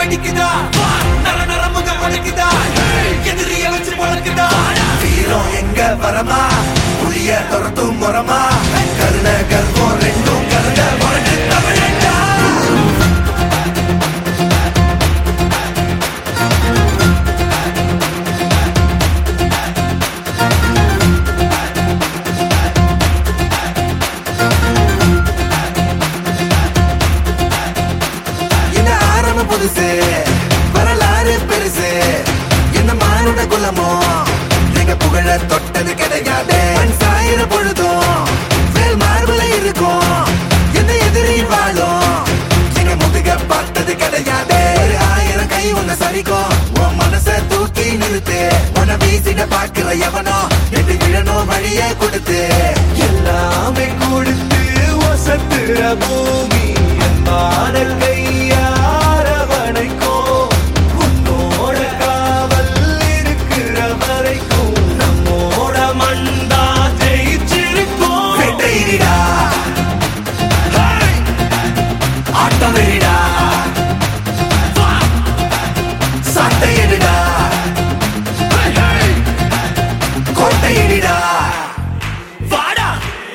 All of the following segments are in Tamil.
வெடிக்குதா நர நரமுக உடைக்குதா எதிரிய வச்சு முழக்குதா வீரம் எங்க வரமா புளிய துரத்தும் முறமா கருண கர்வம் ரெண்டும் கருண முரட்டு தமிழண்டா என்ன ஆரம்பம் புதுசு வரலாறு பெருசு என்ன மானுட குலமோ எங்க புகழ தொட்டது கிடையாது மண் சாயிர பொழுதும் வேல் மார்புல இருக்கும் என்ன எதிரி வாழும் எங்க முதுக பார்த்தது கிடையாது ஒரு ஆயிரம் கை உன்னை சரிக்கும் உன் மனச தூக்கி நிறுத்து உன்னை வீசிட பாக்குற எவனோ எட்டு விழணும் வழிய கொடுத்து எல்லாமே கொடுத்து வசத்துற பூமி அன்பான கையாரவணைக்கும் உன்னோட காவல் இருக்கிற வரைக்கும் நம்மோட மண்டா ஜெயிச்சிருக்கும் வெட்டையிடா ஆட்டம் வெறிடா சட்டையிடா கோட்டையிடா வாடா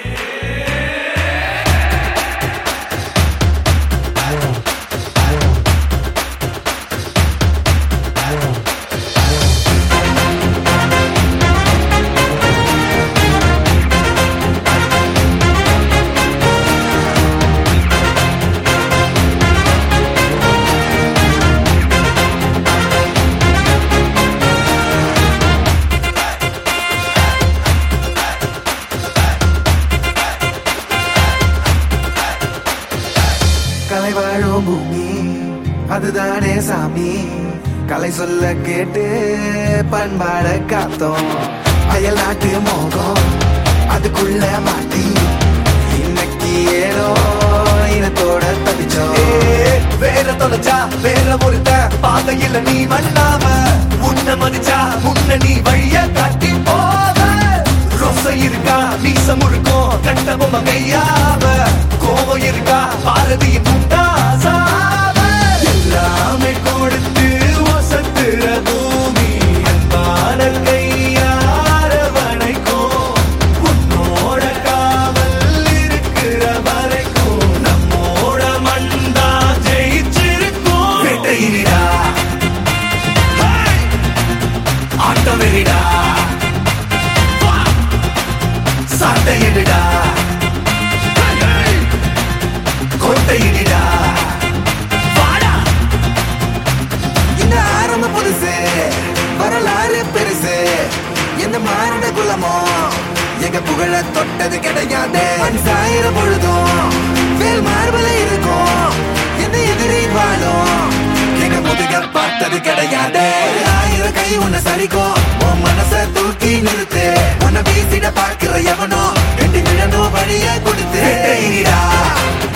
கலை வாழும் பூமி அதுதானே சாமி கலை சொல்ல கேட்டு பண்பாட காத்தோம் அயல் நாட்டு மோகம் அதுக்குள்ள மாட்டி இன்னைக்கு ஏனோ இனத்தோட தவிச்சோம் வேற தொலைச்சா வேற ஒருத்த பாதையில நீ மண்ணாம உன்ன மதிச்சா முன்ன நீ வழிய காட்டி போத ரோசை இருக்கா மீசம் முழுக்கும் கண்ட பொம்மை கையாம கோவம் இருக்கா பாரதியின் முண்டாசாம எல்லாமே கொடுத்து வசத்துற பூமி அன்பான கையாரவணைக்கும் உன்னோட காவல் இருக்கிற வரைக்கும் நம்மோட மண்டா ஜெயிச்சிருக்கும் வெட்டையிடா ஆட்டம் வெறிடா சட்டையிடா கோட்டையிடா வாடா இந்த ஆரம்பம் புதுசு வரலாறு பெருசு எந்த மானிட குலமோ எங்க புகழ தொட்டது கிடையாது மண் சாயிர பொழுதும் வேல் மார்பல இருக்கும் எந்த எதிரி வாழும் எங்க முதுக பார்த்தது கிடையாது ஆயிரம் கை உன்னை சரிக்கும் உன் மனச தூக்கி நிறுத்து உன்னை வீசிட பார்க்கிற எவனோ எட்டு விழணும் வழிய கொடுத்து வெட்டையிடா